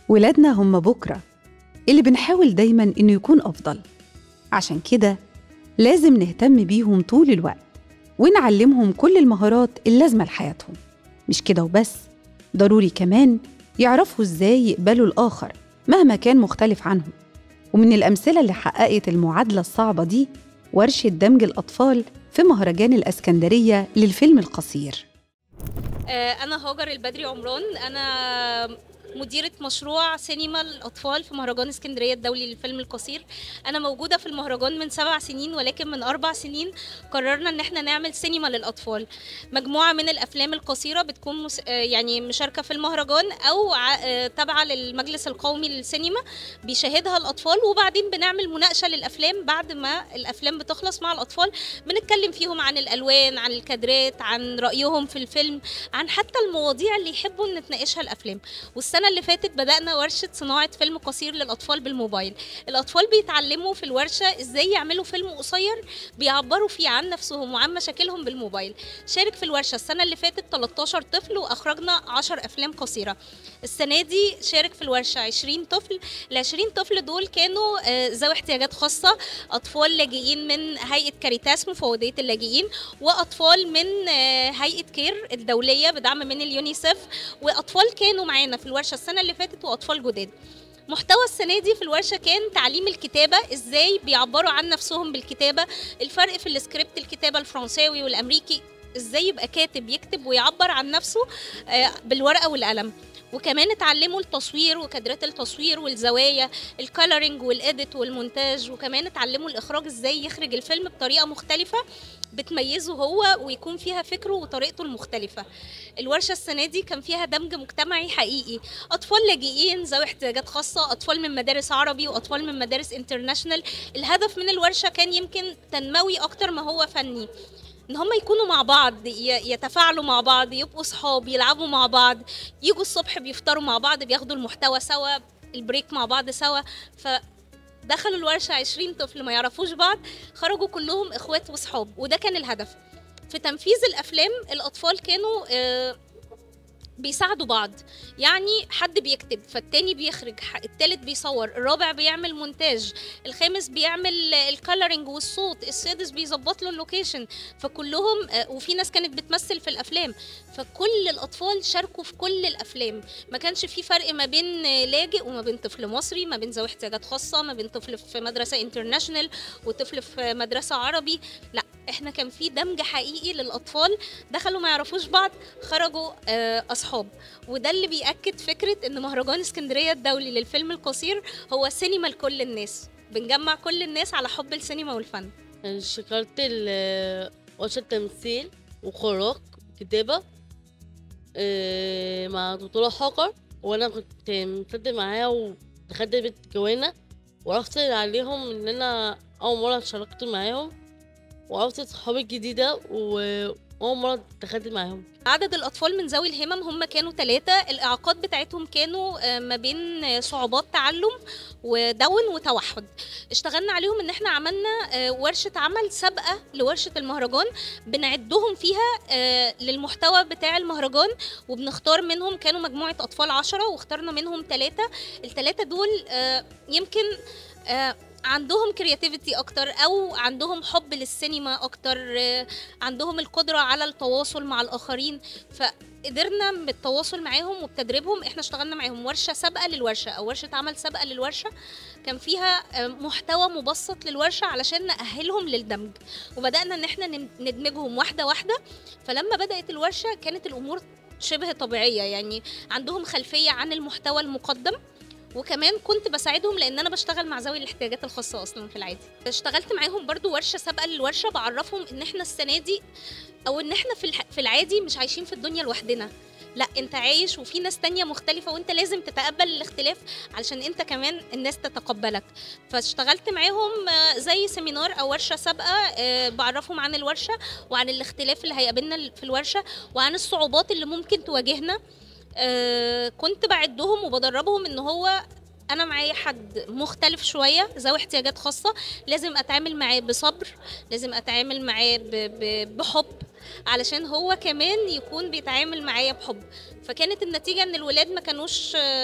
ولادنا هم بكرة اللي بنحاول دايما إنه يكون أفضل عشان كده لازم نهتم بيهم طول الوقت ونعلمهم كل المهارات اللازمة لحياتهم مش كده وبس ضروري كمان يعرفوا إزاي يقبلوا الآخر مهما كان مختلف عنهم ومن الأمثلة اللي حققت المعادلة الصعبة دي ورشة دمج الأطفال في مهرجان الأسكندرية للفيلم القصير أنا هاجر البدري عمران أنا مديرة مشروع سينما الأطفال في مهرجان اسكندرية الدولي للفيلم القصير أنا موجودة في المهرجان من سبع سنين ولكن من أربع سنين قررنا إن احنا نعمل سينما للأطفال مجموعة من الأفلام القصيرة بتكون مس... يعني مشاركة في المهرجان أو ع... تابعة للمجلس القومي للسينما بيشاهدها الأطفال وبعدين بنعمل مناقشة للأفلام بعد ما الأفلام بتخلص مع الأطفال بنتكلم فيهم عن الألوان عن الكادرات عن رأيهم في الفيلم عن حتى المواضيع اللي يحبوا نتناقشها الأفلام والسنة السنة اللي فاتت بدأنا ورشة صناعة فيلم قصير للأطفال بالموبايل الأطفال بيتعلموا في الورشة إزاي يعملوا فيلم قصير بيعبروا فيه عن نفسهم وعن مشاكلهم بالموبايل شارك في الورشة السنة اللي فاتت 13 طفل وأخرجنا 10 أفلام قصيرة السنة دي شارك في الورشة 20 طفل ال 20 طفل دول كانوا ذوي احتياجات خاصة أطفال لاجئين من هيئة كاريتاس مفوضية اللاجئين وأطفال من هيئة كير الدولية بدعم من اليونيسف وأطفال كانوا معانا في الورشة السنة اللي فاتت وأطفال جداد محتوى السنة دي في الورشة كان تعليم الكتابة ازاي بيعبروا عن نفسهم بالكتابة الفرق في السكريبت الكتابة الفرنساوي والأمريكي ازاي يبقى كاتب يكتب ويعبر عن نفسه بالورقة والقلم وكمان اتعلموا التصوير وكادرات التصوير والزوايا الكالرنج والاديت والمونتاج وكمان اتعلموا الاخراج ازاي يخرج الفيلم بطريقه مختلفه بتميزه هو ويكون فيها فكره وطريقته المختلفه الورشه السنه دي كان فيها دمج مجتمعي حقيقي اطفال لاجئين ذوي احتياجات خاصه اطفال من مدارس عربي واطفال من مدارس انترناشونال الهدف من الورشه كان يمكن تنموي اكتر ما هو فني ان هم يكونوا مع بعض يتفاعلوا مع بعض يبقوا صحاب يلعبوا مع بعض يجوا الصبح بيفطروا مع بعض بياخدوا المحتوى سوا البريك مع بعض سوا ف دخلوا الورشة 20 طفل ما يعرفوش بعض خرجوا كلهم اخوات وصحاب وده كان الهدف في تنفيذ الافلام الاطفال كانوا آه بيساعدوا بعض يعني حد بيكتب فالتاني بيخرج التالت بيصور الرابع بيعمل مونتاج الخامس بيعمل الكالرنج والصوت السادس بيظبط له اللوكيشن فكلهم وفي ناس كانت بتمثل في الافلام فكل الاطفال شاركوا في كل الافلام ما كانش في فرق ما بين لاجئ وما بين طفل مصري ما بين ذوي احتياجات خاصه ما بين طفل في مدرسه انترناشونال وطفل في مدرسه عربي لا احنا كان في دمج حقيقي للاطفال دخلوا ما يعرفوش بعض خرجوا اصحاب وده اللي بياكد فكره ان مهرجان اسكندريه الدولي للفيلم القصير هو سينما لكل الناس بنجمع كل الناس على حب السينما والفن شكرت ورشة تمثيل وخراج كتابة مع دكتورة حقر وانا كنت مصدق معاها ودخلت بيت جوانا وعرفت عليهم ان انا اول مرة شاركت معاهم وعرفت صحابي الجديدة وأول مرة دخلت معاهم عدد الأطفال من ذوي الهمم هم كانوا ثلاثة الإعاقات بتاعتهم كانوا ما بين صعوبات تعلم ودون وتوحد اشتغلنا عليهم ان احنا عملنا ورشة عمل سابقة لورشة المهرجان بنعدهم فيها للمحتوى بتاع المهرجان وبنختار منهم كانوا مجموعة أطفال عشرة واخترنا منهم ثلاثة الثلاثة دول يمكن عندهم كرياتيفيتي اكتر او عندهم حب للسينما اكتر عندهم القدره على التواصل مع الاخرين فقدرنا بالتواصل معاهم وبتدريبهم احنا اشتغلنا معاهم ورشه سابقه للورشه او ورشه عمل سابقه للورشه كان فيها محتوى مبسط للورشه علشان ناهلهم للدمج وبدانا ان احنا ندمجهم واحده واحده فلما بدات الورشه كانت الامور شبه طبيعيه يعني عندهم خلفيه عن المحتوى المقدم وكمان كنت بساعدهم لان انا بشتغل مع ذوي الاحتياجات الخاصه اصلا في العادي اشتغلت معاهم برضو ورشه سابقه للورشه بعرفهم ان احنا السنه دي او ان احنا في في العادي مش عايشين في الدنيا لوحدنا لا انت عايش وفي ناس تانية مختلفة وانت لازم تتقبل الاختلاف علشان انت كمان الناس تتقبلك فاشتغلت معاهم زي سيمينار او ورشة سابقة بعرفهم عن الورشة وعن الاختلاف اللي هيقابلنا في الورشة وعن الصعوبات اللي ممكن تواجهنا آه كنت بعدهم وبدربهم ان هو انا معايا حد مختلف شويه ذوي احتياجات خاصه لازم اتعامل معاه بصبر لازم اتعامل معاه بحب علشان هو كمان يكون بيتعامل معايا بحب فكانت النتيجه ان الولاد ما كانوش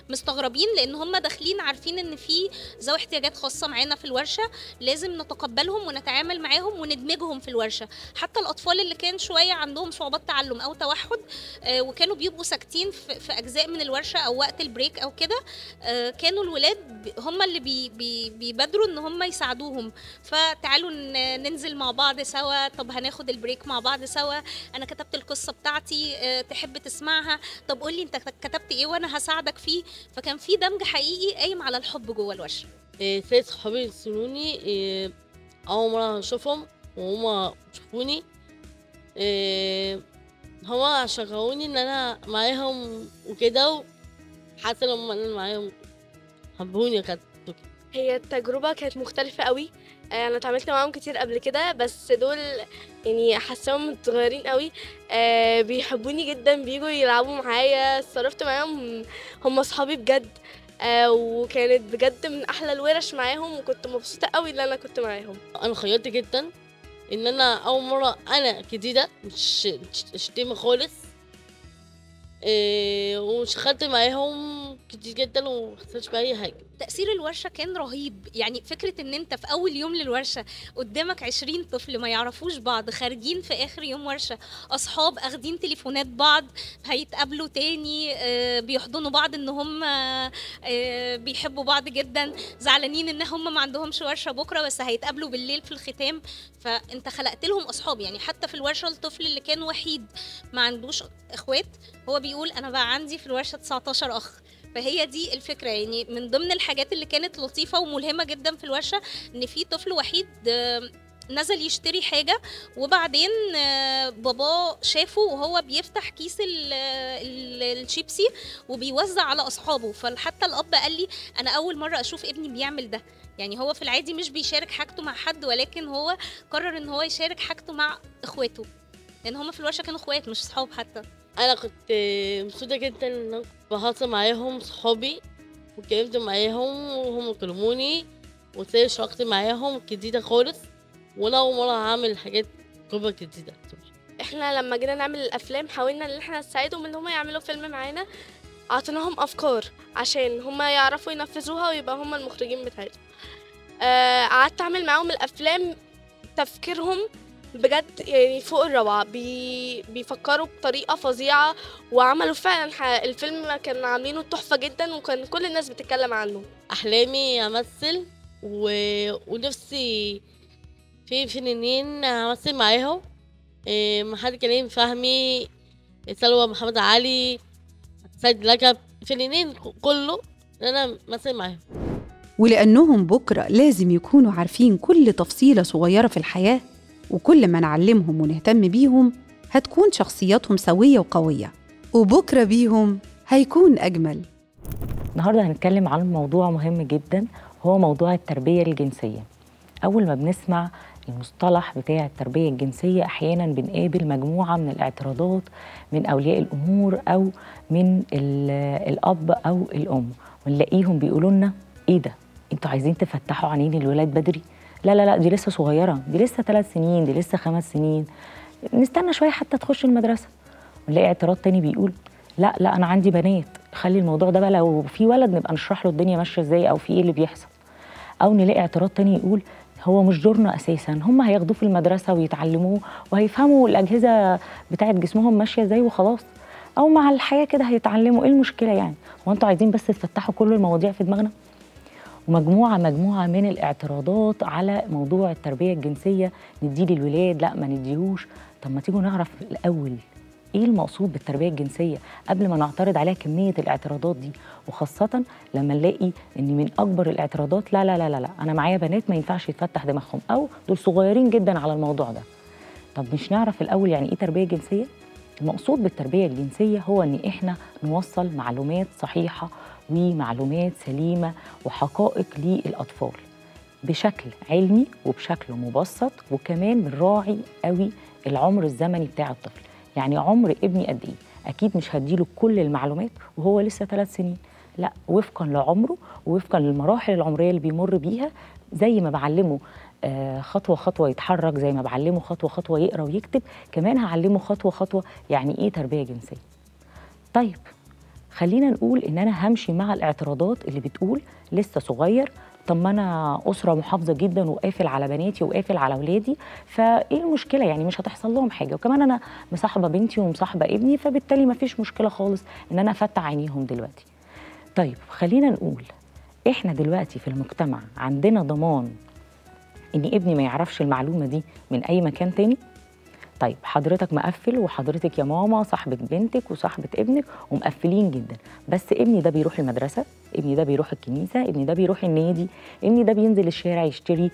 مستغربين لان هم داخلين عارفين ان في ذوي احتياجات خاصه معانا في الورشه لازم نتقبلهم ونتعامل معاهم وندمجهم في الورشه حتى الاطفال اللي كان شويه عندهم صعوبات تعلم او توحد آه، وكانوا بيبقوا ساكتين في في اجزاء من الورشه او وقت البريك او كده آه، كانوا الولاد ب- هم اللي بي بي بيبادروا ان هم يساعدوهم فتعالوا ن- ننزل مع بعض سوا طب هناخد البريك مع بعض سوا انا كتبت القصه بتاعتي آه، تحب تسمعها طب قول لي انت كتبت ايه وانا هساعدك فيه فكان في دمج حقيقي قايم على الحب جوه الورشه إيه سيد صحابي يرسلوني إيه أول مرة أشوفهم وهما شافوني إيه هما شجعوني إن أنا معاهم وكده حتى لما أنا معاهم حبوني كانت هي التجربة كانت مختلفة قوي آه، انا اتعاملت معاهم كتير قبل كده بس دول يعني حاساهم صغيرين قوي آه، بيحبوني جدا بيجوا يلعبوا معايا اتصرفت معاهم هم اصحابي بجد آه، وكانت بجد من احلى الورش معاهم وكنت مبسوطة قوي ان انا كنت معاهم أنا خيرت جدا إن أنا أول مرة أنا جديدة مش مش شتيمة خالص إيه واشتغلت معاهم كتير جدا ومحسيتش بأي حاجة تأثير الورشة كان رهيب يعني فكرة ان انت في اول يوم للورشة قدامك 20 طفل ما يعرفوش بعض خارجين في اخر يوم ورشة اصحاب اخدين تليفونات بعض هيتقابلوا تاني آه، بيحضنوا بعض ان هم آه، بيحبوا بعض جدا زعلانين ان هم ما عندهمش ورشة بكرة بس هيتقابلوا بالليل في الختام فانت خلقت لهم اصحاب يعني حتى في الورشة الطفل اللي كان وحيد ما عندوش اخوات هو بيقول انا بقى عندي في الورشة 19 اخ فهي دي الفكرة يعني من ضمن الحاجات اللي كانت لطيفة وملهمة جدا في الورشة ان في طفل وحيد آه، نزل يشتري حاجة وبعدين آه، باباه شافه وهو بيفتح كيس ال- ال- الشيبسي وبيوزع على أصحابه فحتى الأب قال لي أنا أول مرة أشوف ابني بيعمل ده يعني هو في العادي مش بيشارك حاجته مع حد ولكن هو قرر ان هو يشارك حاجته مع اخواته لان هما في الورشه كانوا اخوات مش صحاب حتى انا كنت مبسوطه جدا ان انا بهزر معاهم صحابي واتكلمت معاهم وهم كلموني وازاي شاركت معاهم جديده خالص وانا اول مره هعمل حاجات تجربه جديده احنا لما جينا نعمل الافلام حاولنا ان احنا نساعدهم ان هم يعملوا فيلم معانا اعطيناهم افكار عشان هم يعرفوا ينفذوها ويبقى هم المخرجين بتاعتهم آه، قعدت اعمل معاهم الافلام تفكيرهم بجد يعني فوق الروعة بي... بيفكروا بطريقة فظيعة وعملوا فعلا ح- الفيلم كان عاملينه تحفة جدا وكان كل الناس بتتكلم عنه احلامي امثل و... ونفسي في فنانين امثل معاهم إيه، محمد كريم فهمي سلوى محمد علي سيد رجب فنانين كله ان انا امثل معاهم ولأنهم بكرة لازم يكونوا عارفين كل تفصيلة صغيرة في الحياة وكل ما نعلمهم ونهتم بيهم هتكون شخصياتهم سوية وقوية وبكرة بيهم هيكون أجمل النهارده هنتكلم عن موضوع مهم جدا هو موضوع التربية الجنسية أول ما بنسمع المصطلح بتاع التربية الجنسية أحيانا بنقابل مجموعة من الاعتراضات من أولياء الأمور أو من ال- الأب أو الأم ونلاقيهم بيقولوا لنا إيه ده؟ أنتوا عايزين تفتحوا عينين الولاد بدري؟ لا لا لا دي لسه صغيرة دي لسه ثلاث سنين دي لسه خمس سنين نستنى شوية حتى تخش المدرسة ونلاقي اعتراض تاني بيقول لا لا انا عندي بنات خلي الموضوع ده بقى لو في ولد نبقى نشرح له الدنيا ماشيه ازاي او في ايه اللي بيحصل او نلاقي اعتراض تاني يقول هو مش دورنا اساسا هم هياخدوه في المدرسه ويتعلموه وهيفهموا الاجهزه بتاعه جسمهم ماشيه ازاي وخلاص او مع الحياه كده هيتعلموا ايه المشكله يعني هو انتوا عايزين بس تفتحوا كل المواضيع في دماغنا ومجموعه مجموعه من الاعتراضات على موضوع التربيه الجنسيه نديه للولاد لا ما نديهوش طب ما تيجوا نعرف الاول ايه المقصود بالتربيه الجنسيه قبل ما نعترض عليها كميه الاعتراضات دي وخاصه لما نلاقي ان من اكبر الاعتراضات لا لا لا لا, لا. انا معايا بنات ما ينفعش يتفتح دماغهم او دول صغيرين جدا على الموضوع ده طب مش نعرف الاول يعني ايه تربيه جنسيه المقصود بالتربيه الجنسيه هو ان احنا نوصل معلومات صحيحه ومعلومات سليمه وحقائق للاطفال بشكل علمي وبشكل مبسط وكمان بنراعي قوي العمر الزمني بتاع الطفل يعني عمر ابني قد ايه اكيد مش هديله كل المعلومات وهو لسه ثلاث سنين لا وفقا لعمره ووفقا للمراحل العمريه اللي بيمر بيها زي ما بعلمه آه، خطوه خطوه يتحرك زي ما بعلمه خطوه خطوه يقرا ويكتب كمان هعلمه خطوه خطوه يعني ايه تربيه جنسيه طيب خلينا نقول ان انا همشي مع الاعتراضات اللي بتقول لسه صغير طب ما انا اسره محافظه جدا وقافل على بناتي وقافل على اولادي فايه المشكله يعني مش هتحصل لهم حاجه وكمان انا مصاحبه بنتي ومصاحبه ابني فبالتالي ما فيش مشكله خالص ان انا افتح عينيهم دلوقتي طيب خلينا نقول احنا دلوقتي في المجتمع عندنا ضمان ان ابني ما يعرفش المعلومه دي من اي مكان تاني طيب حضرتك مقفل وحضرتك يا ماما صاحبة بنتك وصاحبة ابنك ومقفلين جدا بس ابني ده بيروح المدرسة ابني ده بيروح الكنيسة ابني ده بيروح النادي ابني ده بينزل الشارع يشتري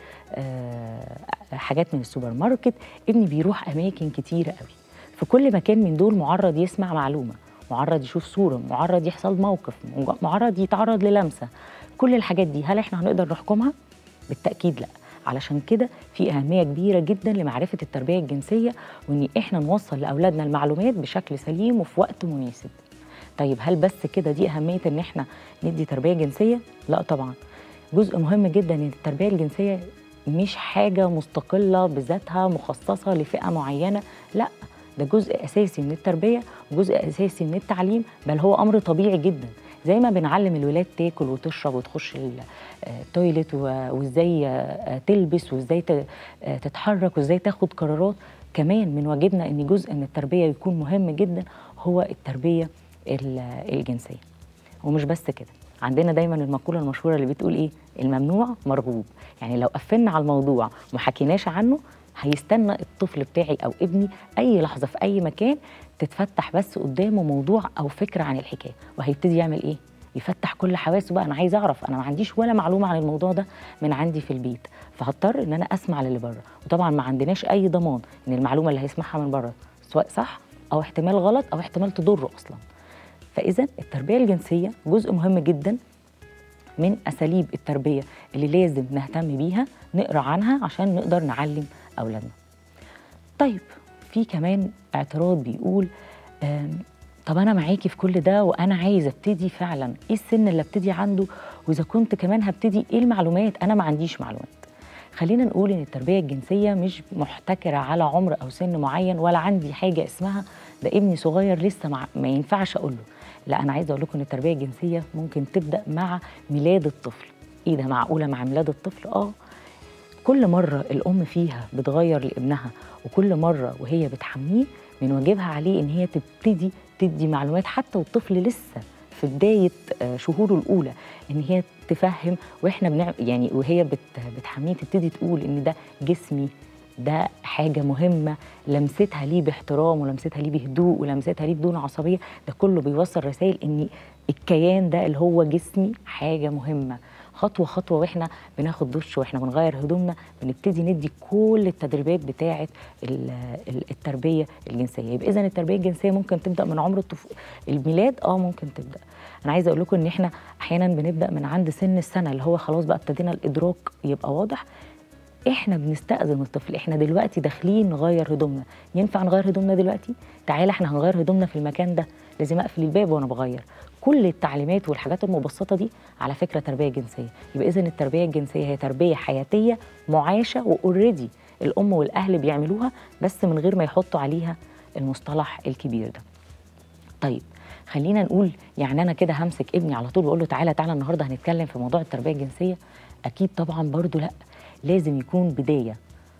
آه حاجات من السوبر ماركت ابني بيروح أماكن كتيرة قوي في كل مكان من دول معرض يسمع معلومة معرض يشوف صورة معرض يحصل موقف معرض يتعرض للمسة كل الحاجات دي هل احنا هنقدر نحكمها؟ بالتأكيد لأ علشان كده في أهمية كبيرة جدا لمعرفة التربية الجنسية وإن إحنا نوصل لأولادنا المعلومات بشكل سليم وفي وقت مناسب. طيب هل بس كده دي أهمية إن إحنا ندي تربية جنسية؟ لا طبعا. جزء مهم جدا إن التربية الجنسية مش حاجة مستقلة بذاتها مخصصة لفئة معينة، لا ده جزء أساسي من التربية وجزء أساسي من التعليم بل هو أمر طبيعي جدا. زي ما بنعلم الولاد تاكل وتشرب وتخش التويلت وازاي تلبس وازاي تتحرك وازاي تاخد قرارات كمان من واجبنا ان جزء من التربيه يكون مهم جدا هو التربيه الجنسيه ومش بس كده عندنا دايما المقوله المشهوره اللي بتقول ايه الممنوع مرغوب يعني لو قفلنا على الموضوع وما حكيناش عنه هيستنى الطفل بتاعي او ابني اي لحظه في اي مكان تتفتح بس قدامه موضوع او فكره عن الحكايه وهيبتدي يعمل ايه يفتح كل حواسه بقى انا عايز اعرف انا ما عنديش ولا معلومه عن الموضوع ده من عندي في البيت فهضطر ان انا اسمع للي بره وطبعا ما عندناش اي ضمان ان المعلومه اللي هيسمعها من بره سواء صح او احتمال غلط او احتمال تضره اصلا فاذا التربيه الجنسيه جزء مهم جدا من اساليب التربيه اللي لازم نهتم بيها نقرا عنها عشان نقدر نعلم اولادنا طيب في كمان اعتراض بيقول طب انا معاكي في كل ده وانا عايز ابتدي فعلا ايه السن اللي ابتدي عنده واذا كنت كمان هبتدي ايه المعلومات انا ما عنديش معلومات خلينا نقول ان التربيه الجنسيه مش محتكره على عمر او سن معين ولا عندي حاجه اسمها ده ابني صغير لسه مع ما ينفعش اقول له لا انا عايزه اقول لكم ان التربيه الجنسيه ممكن تبدا مع ميلاد الطفل ايه ده معقوله مع ميلاد الطفل اه كل مره الام فيها بتغير لابنها وكل مره وهي بتحميه من واجبها عليه ان هي تبتدي تدي معلومات حتى والطفل لسه في بدايه شهوره الاولى ان هي تفهم واحنا بنعمل يعني وهي بت بتحميه تبتدي تقول ان ده جسمي ده حاجة مهمة لمستها ليه باحترام ولمستها ليه بهدوء ولمستها ليه بدون عصبية ده كله بيوصل رسائل ان الكيان ده اللي هو جسمي حاجة مهمة خطوة خطوة واحنا بناخد دش واحنا بنغير هدومنا بنبتدي ندي كل التدريبات بتاعة التربية الجنسية يبقى إذا التربية الجنسية ممكن تبدأ من عمر الطف... الميلاد اه ممكن تبدأ أنا عايزة أقول لكم إن احنا أحيانا بنبدأ من عند سن السنة اللي هو خلاص بقى ابتدينا الإدراك يبقى واضح احنا بنستأذن الطفل احنا دلوقتي داخلين نغير هدومنا ينفع نغير هدومنا دلوقتي تعالى احنا هنغير هدومنا في المكان ده لازم اقفل الباب وانا بغير كل التعليمات والحاجات المبسطه دي على فكره تربيه جنسيه يبقى اذا التربيه الجنسيه هي تربيه حياتيه معاشه واوريدي الام والاهل بيعملوها بس من غير ما يحطوا عليها المصطلح الكبير ده طيب خلينا نقول يعني انا كده همسك ابني على طول واقول له تعالى تعالى النهارده هنتكلم في موضوع التربيه الجنسيه اكيد طبعا برضو لا لازم يكون بدايه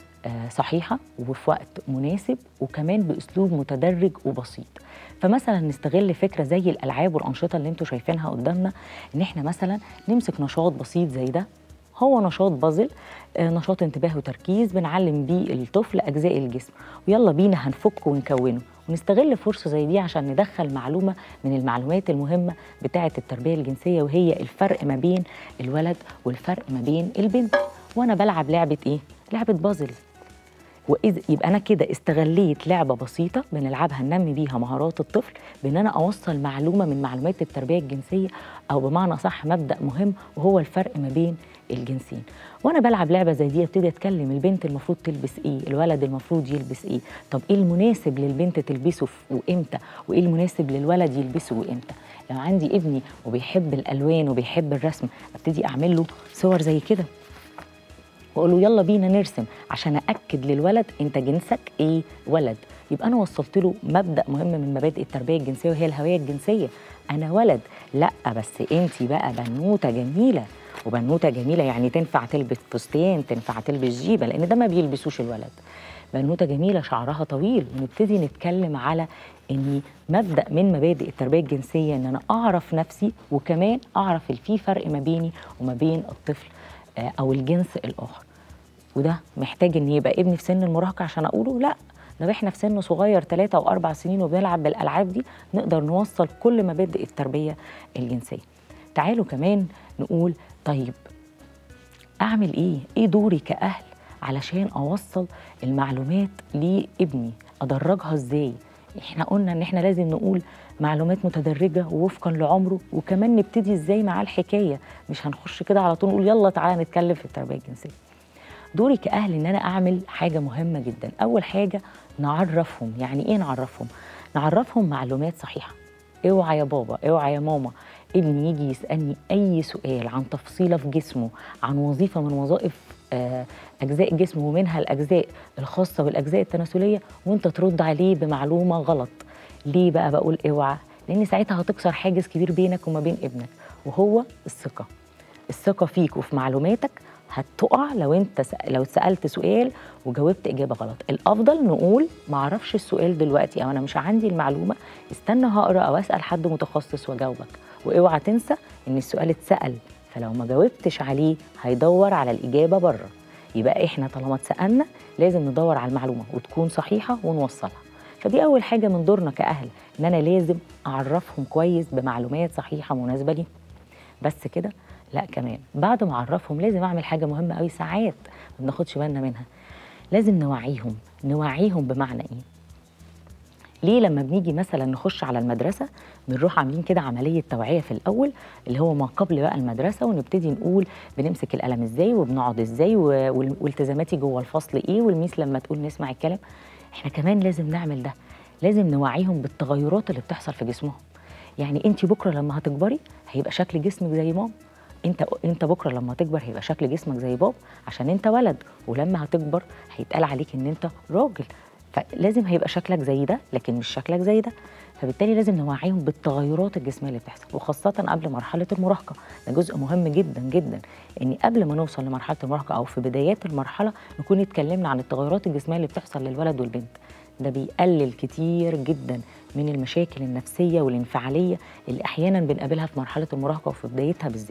صحيحه وفي وقت مناسب وكمان باسلوب متدرج وبسيط فمثلا نستغل فكره زي الالعاب والانشطه اللي انتم شايفينها قدامنا ان احنا مثلا نمسك نشاط بسيط زي ده هو نشاط بازل نشاط انتباه وتركيز بنعلم بيه الطفل اجزاء الجسم ويلا بينا هنفك ونكونه ونستغل فرصه زي دي عشان ندخل معلومه من المعلومات المهمه بتاعه التربيه الجنسيه وهي الفرق ما بين الولد والفرق ما بين البنت وانا بلعب لعبه ايه لعبه بازل وإذا يبقى انا كده استغليت لعبه بسيطه بنلعبها ننمي بيها مهارات الطفل بان انا اوصل معلومه من معلومات التربيه الجنسيه او بمعنى صح مبدا مهم وهو الفرق ما بين الجنسين وانا بلعب لعبه زي دي ابتدي اتكلم البنت المفروض تلبس ايه الولد المفروض يلبس ايه طب ايه المناسب للبنت تلبسه وامتى وايه المناسب للولد يلبسه وامتى لو عندي ابني وبيحب الالوان وبيحب الرسم ابتدي اعمل له صور زي كده واقول له يلا بينا نرسم عشان ااكد للولد انت جنسك ايه ولد يبقى انا وصلت له مبدا مهم من مبادئ التربيه الجنسيه وهي الهويه الجنسيه انا ولد لا بس انت بقى بنوته جميله وبنوته جميله يعني تنفع تلبس فستان تنفع تلبس جيبه لان ده ما بيلبسوش الولد بنوته جميله شعرها طويل ونبتدي نتكلم على اني مبدا من مبادئ التربيه الجنسيه ان انا اعرف نفسي وكمان اعرف ال- في فرق ما بيني وما بين الطفل آه، او الجنس الاخر وده محتاج ان يبقى ابني في سن المراهقه عشان اقوله لا لو احنا في سن صغير ثلاثة واربع سنين وبنلعب بالالعاب دي نقدر نوصل كل مبادئ التربيه الجنسيه تعالوا كمان نقول طيب اعمل ايه ايه دوري كاهل علشان اوصل المعلومات لابني ادرجها ازاي احنا قلنا ان احنا لازم نقول معلومات متدرجه ووفقا لعمره وكمان نبتدي ازاي معاه الحكايه مش هنخش كده على طول نقول يلا تعالى نتكلم في التربيه الجنسيه دوري كاهل ان انا اعمل حاجه مهمه جدا اول حاجه نعرفهم يعني ايه نعرفهم نعرفهم معلومات صحيحه اوعى يا بابا اوعى يا ماما ابني يجي يسالني اي سؤال عن تفصيله في جسمه عن وظيفه من وظائف آه، اجزاء جسمه ومنها الاجزاء الخاصه بالاجزاء التناسليه وانت ترد عليه بمعلومه غلط ليه بقى بقول اوعى لان ساعتها هتكسر حاجز كبير بينك وما بين ابنك وهو الثقه الثقه فيك وفي معلوماتك هتقع لو انت س... لو اتسالت سؤال وجاوبت اجابه غلط الافضل نقول ما اعرفش السؤال دلوقتي او انا مش عندي المعلومه استنى هقرا او اسال حد متخصص واجاوبك واوعى تنسى ان السؤال اتسال فلو ما جاوبتش عليه هيدور على الاجابه بره يبقى احنا طالما اتسالنا لازم ندور على المعلومه وتكون صحيحه ونوصلها فدي اول حاجه من دورنا كاهل ان انا لازم اعرفهم كويس بمعلومات صحيحه مناسبه ليهم بس كده لا كمان بعد ما اعرفهم لازم اعمل حاجه مهمه قوي ساعات ما بناخدش بالنا منها لازم نوعيهم نوعيهم بمعنى ايه ليه لما بنيجي مثلا نخش على المدرسه بنروح عاملين كده عمليه توعيه في الاول اللي هو ما قبل بقى المدرسه ونبتدي نقول بنمسك القلم ازاي وبنقعد ازاي و- وال- والتزاماتي جوه الفصل ايه والميس لما تقول نسمع الكلام احنا كمان لازم نعمل ده لازم نوعيهم بالتغيرات اللي بتحصل في جسمهم يعني انت بكره لما هتكبري هيبقى شكل جسمك زي ماما انت انت بكره لما تكبر هيبقى شكل جسمك زي بابا عشان انت ولد ولما هتكبر هيتقال عليك ان انت راجل فلازم هيبقى شكلك زي ده لكن مش شكلك زي ده فبالتالي لازم نوعيهم بالتغيرات الجسميه اللي بتحصل وخاصه قبل مرحله المراهقه ده جزء مهم جدا جدا ان قبل ما نوصل لمرحله المراهقه او في بدايات المرحله نكون اتكلمنا عن التغيرات الجسميه اللي بتحصل للولد والبنت ده بيقلل كتير جدا من المشاكل النفسيه والانفعاليه اللي احيانا بنقابلها في مرحله المراهقه وفي بدايتها بالذات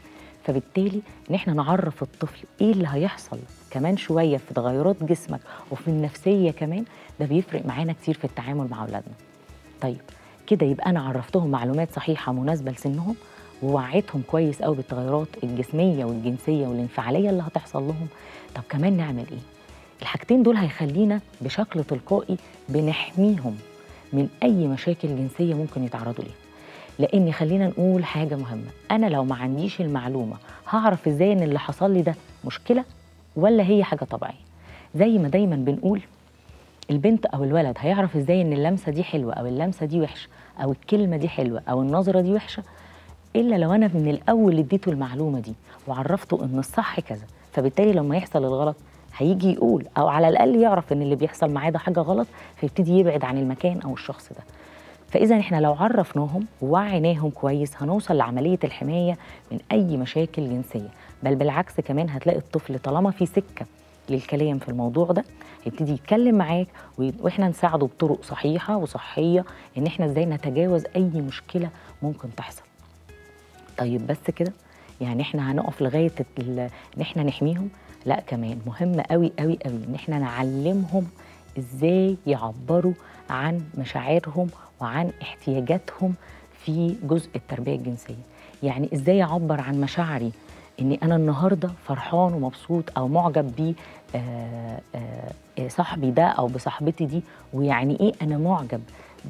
فبالتالي ان احنا نعرف الطفل ايه اللي هيحصل كمان شويه في تغيرات جسمك وفي النفسيه كمان ده بيفرق معانا كتير في التعامل مع اولادنا طيب كده يبقى انا عرفتهم معلومات صحيحه مناسبه لسنهم ووعيتهم كويس قوي بالتغيرات الجسميه والجنسيه والانفعاليه اللي هتحصل لهم طب كمان نعمل ايه الحاجتين دول هيخلينا بشكل تلقائي بنحميهم من اي مشاكل جنسيه ممكن يتعرضوا ليها لان خلينا نقول حاجه مهمه انا لو ما عنديش المعلومه هعرف ازاي ان اللي حصل لي ده مشكله ولا هي حاجه طبيعيه زي ما دايما بنقول البنت او الولد هيعرف ازاي ان اللمسه دي حلوه او اللمسه دي وحشه او الكلمه دي حلوه او النظره دي وحشه الا لو انا من الاول اديته المعلومه دي وعرفته ان الصح كذا فبالتالي لما يحصل الغلط هيجي يقول او على الاقل يعرف ان اللي بيحصل معاه ده حاجه غلط فيبتدي يبعد عن المكان او الشخص ده فاذا احنا لو عرفناهم ووعيناهم كويس هنوصل لعمليه الحمايه من اي مشاكل جنسيه بل بالعكس كمان هتلاقي الطفل طالما في سكه للكلام في الموضوع ده هيبتدي يتكلم معاك وي- واحنا نساعده بطرق صحيحه وصحيه ان احنا ازاي نتجاوز اي مشكله ممكن تحصل طيب بس كده يعني احنا هنقف لغايه ال- ان احنا نحميهم لا كمان مهم قوي قوي قوي ان احنا نعلمهم ازاي يعبروا عن مشاعرهم وعن احتياجاتهم في جزء التربيه الجنسيه يعني ازاي اعبر عن مشاعري اني انا النهارده فرحان ومبسوط او معجب بيه آه، آه، آه، صاحبي ده او بصاحبتي دي ويعني ايه انا معجب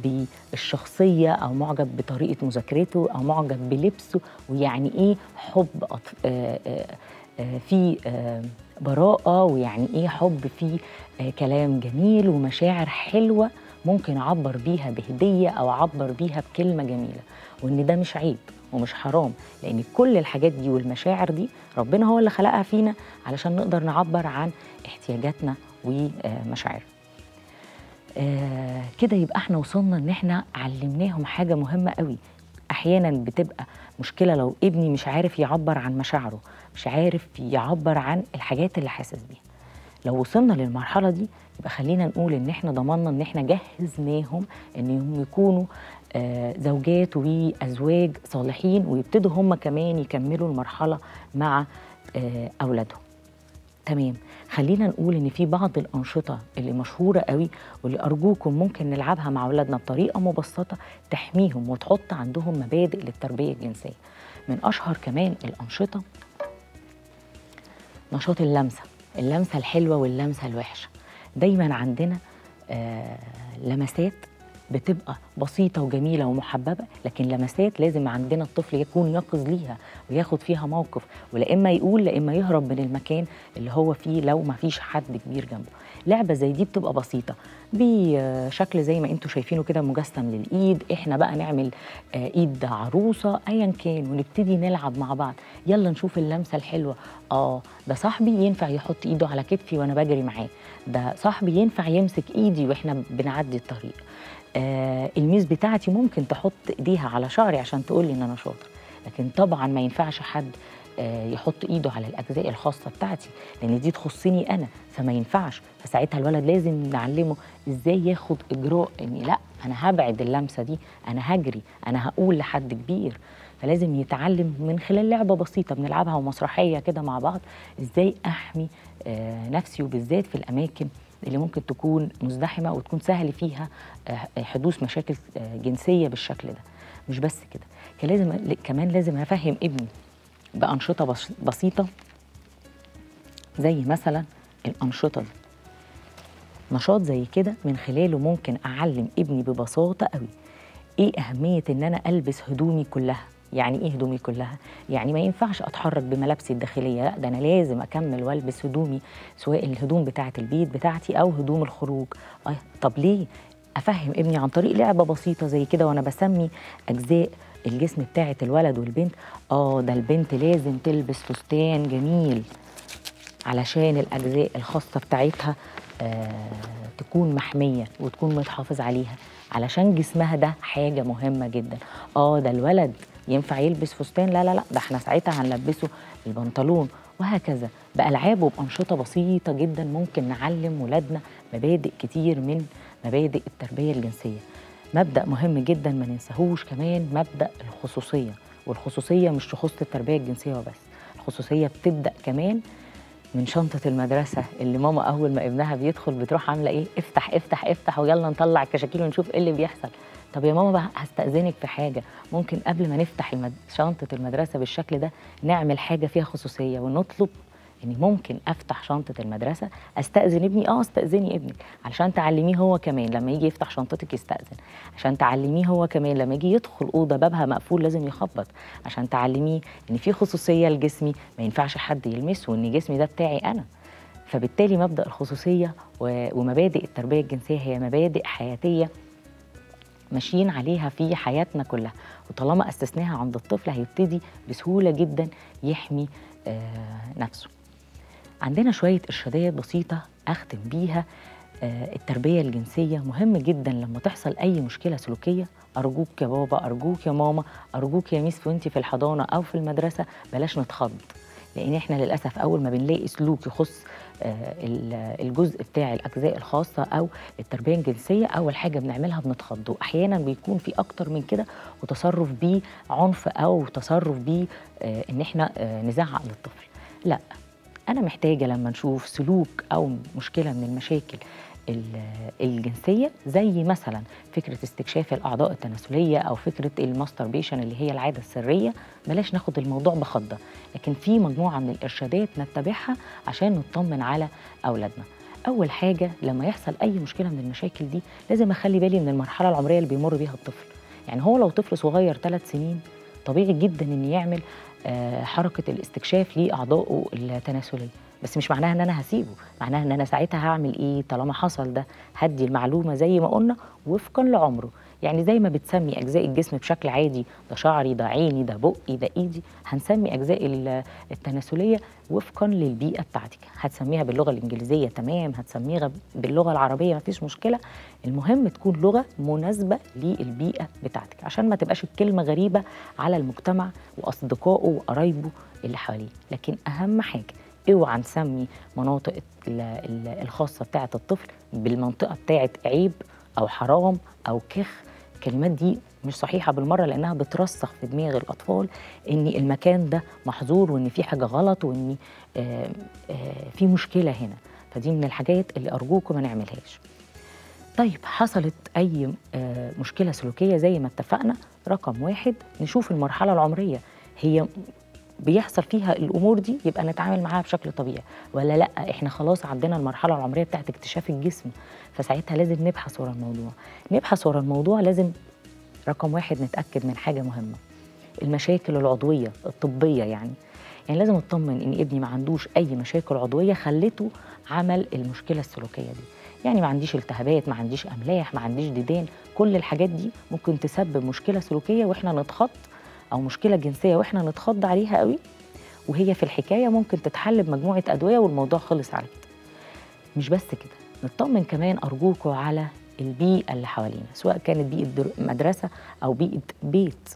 بالشخصيه او معجب بطريقه مذاكرته او معجب بلبسه ويعني ايه حب أطف... آه، آه، آه، في آه، براءه ويعني ايه حب في آه، كلام جميل ومشاعر حلوه ممكن اعبر بيها بهديه او اعبر بيها بكلمه جميله وان ده مش عيب ومش حرام لان كل الحاجات دي والمشاعر دي ربنا هو اللي خلقها فينا علشان نقدر نعبر عن احتياجاتنا ومشاعرنا آه كده يبقى احنا وصلنا ان احنا علمناهم حاجه مهمه قوي احيانا بتبقى مشكله لو ابني مش عارف يعبر عن مشاعره مش عارف يعبر عن الحاجات اللي حاسس بيها لو وصلنا للمرحله دي يبقى خلينا نقول ان احنا ضمننا ان احنا جهزناهم انهم يكونوا آه زوجات وازواج صالحين ويبتدوا هم كمان يكملوا المرحله مع آه اولادهم تمام خلينا نقول ان في بعض الانشطه اللي مشهوره قوي واللي ارجوكم ممكن نلعبها مع اولادنا بطريقه مبسطه تحميهم وتحط عندهم مبادئ للتربيه الجنسيه من اشهر كمان الانشطه نشاط اللمسه اللمسه الحلوه واللمسه الوحشه دايما عندنا آه لمسات بتبقى بسيطة وجميلة ومحببة لكن لمسات لازم عندنا الطفل يكون يقظ ليها وياخد فيها موقف ولا إما يقول لا إما يهرب من المكان اللي هو فيه لو ما فيش حد كبير جنبه لعبة زي دي بتبقى بسيطة بشكل زي ما انتوا شايفينه كده مجسم للإيد احنا بقى نعمل آه إيد عروسة أيا كان ونبتدي نلعب مع بعض يلا نشوف اللمسة الحلوة اه ده صاحبي ينفع يحط إيده على كتفي وأنا بجري معاه ده صاحبي ينفع يمسك إيدي وإحنا بنعدي الطريق آه الميز بتاعتي ممكن تحط ايديها على شعري عشان تقول لي ان انا شاطر لكن طبعا ما ينفعش حد آه يحط ايده على الاجزاء الخاصه بتاعتي لان دي تخصني انا فما ينفعش فساعتها الولد لازم نعلمه ازاي ياخد اجراء اني لا انا هبعد اللمسه دي انا هجري انا هقول لحد كبير فلازم يتعلم من خلال لعبه بسيطه بنلعبها ومسرحيه كده مع بعض ازاي احمي آه نفسي وبالذات في الاماكن اللي ممكن تكون مزدحمه وتكون سهل فيها حدوث مشاكل جنسيه بالشكل ده مش بس كده كان لازم كمان لازم افهم ابني بانشطه بسيطه زي مثلا الانشطه دي نشاط زي كده من خلاله ممكن اعلم ابني ببساطه قوي ايه اهميه ان انا البس هدومي كلها يعني ايه هدومي كلها يعني ما ينفعش اتحرك بملابسي الداخليه لا ده انا لازم اكمل والبس هدومي سواء الهدوم بتاعه البيت بتاعتي او هدوم الخروج آه طب ليه افهم ابني عن طريق لعبه بسيطه زي كده وانا بسمي اجزاء الجسم بتاعه الولد والبنت اه ده البنت لازم تلبس فستان جميل علشان الاجزاء الخاصه بتاعتها آه تكون محميه وتكون متحافظ عليها علشان جسمها ده حاجه مهمه جدا اه ده الولد ينفع يلبس فستان لا لا لا ده احنا ساعتها هنلبسه البنطلون وهكذا بألعاب وبأنشطة بسيطة جدا ممكن نعلم ولادنا مبادئ كتير من مبادئ التربية الجنسية مبدأ مهم جدا ما ننساهوش كمان مبدأ الخصوصية والخصوصية مش تخص التربية الجنسية وبس الخصوصية بتبدأ كمان من شنطة المدرسة اللي ماما أول ما ابنها بيدخل بتروح عاملة إيه افتح افتح افتح ويلا نطلع الكشاكيل ونشوف إيه اللي بيحصل طب يا ماما بقى هستأذنك في حاجة ممكن قبل ما نفتح المد... شنطة المدرسة بالشكل ده نعمل حاجة فيها خصوصية ونطلب يعني ممكن افتح شنطه المدرسه استاذن ابني اه استاذني ابنك علشان تعلميه هو كمان لما يجي يفتح شنطتك يستاذن عشان تعلميه هو كمان لما يجي يدخل اوضه بابها مقفول لازم يخبط عشان تعلميه ان في خصوصيه لجسمي ما ينفعش حد يلمسه وان جسمي ده بتاعي انا فبالتالي مبدا الخصوصيه ومبادئ التربيه الجنسيه هي مبادئ حياتيه ماشيين عليها في حياتنا كلها وطالما اسسناها عند الطفل هيبتدي بسهوله جدا يحمي آه نفسه عندنا شويه ارشادات بسيطه اختم بيها آه التربيه الجنسيه مهم جدا لما تحصل اي مشكله سلوكيه ارجوك يا بابا ارجوك يا ماما ارجوك يا ميس وانت في الحضانه او في المدرسه بلاش نتخض لان احنا للاسف اول ما بنلاقي سلوك يخص الجزء بتاع الاجزاء الخاصه او التربيه الجنسيه اول حاجه بنعملها بنتخض واحيانا بيكون في اكتر من كده وتصرف بيه عنف او تصرف بيه ان احنا نزعق للطفل لا انا محتاجه لما نشوف سلوك او مشكله من المشاكل الجنسيه زي مثلا فكره استكشاف الاعضاء التناسليه او فكره الماستربيشن اللي هي العاده السريه بلاش ناخد الموضوع بخضه لكن في مجموعه من الارشادات نتبعها عشان نطمن على اولادنا اول حاجه لما يحصل اي مشكله من المشاكل دي لازم اخلي بالي من المرحله العمريه اللي بيمر بيها الطفل يعني هو لو طفل صغير ثلاث سنين طبيعي جدا ان يعمل حركه الاستكشاف لاعضائه التناسليه بس مش معناها ان انا هسيبه معناها ان انا ساعتها هعمل ايه طالما حصل ده هدي المعلومه زي ما قلنا وفقا لعمره يعني زي ما بتسمي اجزاء الجسم بشكل عادي ده شعري ده عيني ده بقي ده ايدي هنسمي اجزاء ال- التناسليه وفقا للبيئه بتاعتك هتسميها باللغه الانجليزيه تمام هتسميها باللغه العربيه مفيش مشكله المهم تكون لغه مناسبه للبيئه بتاعتك عشان ما تبقاش الكلمه غريبه على المجتمع واصدقائه وقرايبه اللي حواليه لكن اهم حاجه اوعى نسمي مناطق ال- ال- الخاصه بتاعه الطفل بالمنطقه بتاعه عيب او حرام او كخ الكلمات دي مش صحيحه بالمره لانها بترسخ في دماغ الاطفال ان المكان ده محظور وان في حاجه غلط وان آه، آه، في مشكله هنا فدي من الحاجات اللي ارجوكم ما نعملهاش طيب حصلت اي آه، مشكله سلوكيه زي ما اتفقنا رقم واحد نشوف المرحله العمريه هي بيحصل فيها الامور دي يبقى نتعامل معاها بشكل طبيعي ولا لا احنا خلاص عدينا المرحله العمريه بتاعت اكتشاف الجسم فساعتها لازم نبحث ورا الموضوع نبحث ورا الموضوع لازم رقم واحد نتاكد من حاجه مهمه المشاكل العضويه الطبيه يعني يعني لازم اطمن ان ابني ما عندوش اي مشاكل عضويه خلته عمل المشكله السلوكيه دي يعني ما عنديش التهابات ما عنديش املاح ما عنديش ديدان كل الحاجات دي ممكن تسبب مشكله سلوكيه واحنا نتخط او مشكله جنسيه واحنا نتخض عليها قوي وهي في الحكايه ممكن تتحل بمجموعه ادويه والموضوع خلص على كده مش بس كده نطمن كمان ارجوكوا على البيئه اللي حوالينا سواء كانت بيئه در- مدرسه او بيئه بيت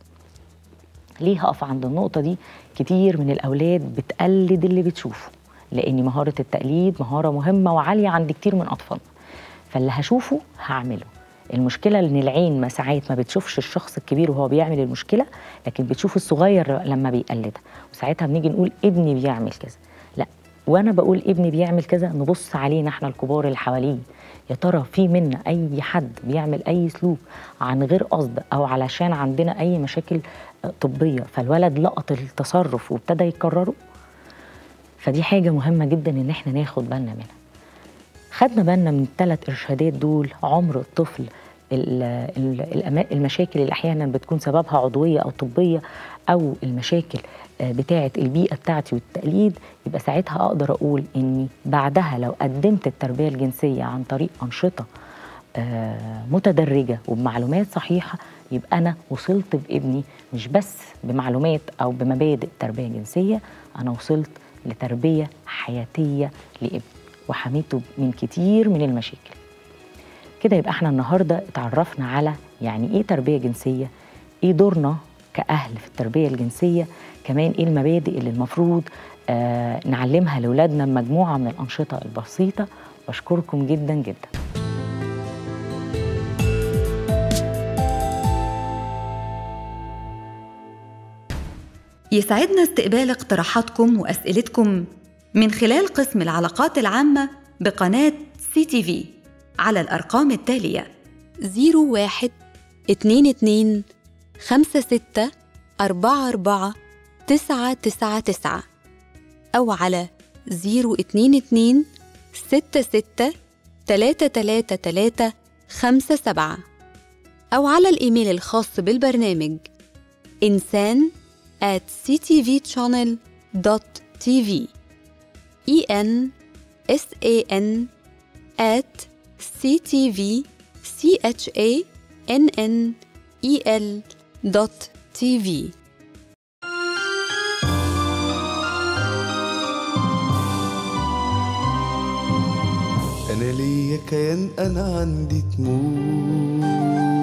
ليه هقف عند النقطه دي كتير من الاولاد بتقلد اللي بتشوفه لان مهاره التقليد مهاره مهمه وعاليه عند كتير من اطفالنا فاللي هشوفه هعمله المشكله ان العين ما ساعات ما بتشوفش الشخص الكبير وهو بيعمل المشكله لكن بتشوف الصغير لما بيقلدها وساعتها بنيجي نقول ابني بيعمل كذا لا وانا بقول ابني بيعمل كذا نبص علينا احنا الكبار اللي حواليه يا ترى في منا اي حد بيعمل اي سلوك عن غير قصد او علشان عندنا اي مشاكل آه، طبيه فالولد لقط التصرف وابتدى يكرره فدي حاجه مهمه جدا ان احنا ناخد بالنا منها خدنا بالنا من الثلاث ارشادات دول عمر الطفل ال- ال- الأما- المشاكل اللي احيانا بتكون سببها عضويه او طبيه او المشاكل آه، بتاعه البيئه بتاعتي والتقليد يبقى ساعتها اقدر اقول اني بعدها لو قدمت التربيه الجنسيه عن طريق انشطه آه، متدرجه وبمعلومات صحيحه يبقى انا وصلت بابني مش بس بمعلومات او بمبادئ تربيه جنسيه انا وصلت لتربيه حياتيه لابني وحميته من كتير من المشاكل كده يبقى احنا النهارده اتعرفنا على يعني ايه تربيه جنسيه ايه دورنا كاهل في التربيه الجنسيه كمان ايه المبادئ اللي المفروض آه نعلمها لاولادنا مجموعه من الانشطه البسيطه بشكركم جدا جدا يسعدنا استقبال اقتراحاتكم وأسئلتكم من خلال قسم العلاقات العامة بقناة سي تي في على الأرقام التالية 01 22 56 44 999 أو على 022 66 333 57 أو على الإيميل الخاص بالبرنامج إنسان at ctvchannel.tv e n s a n at ctv c h a n n e l dot tv انا ليا كيان انا عندي طموح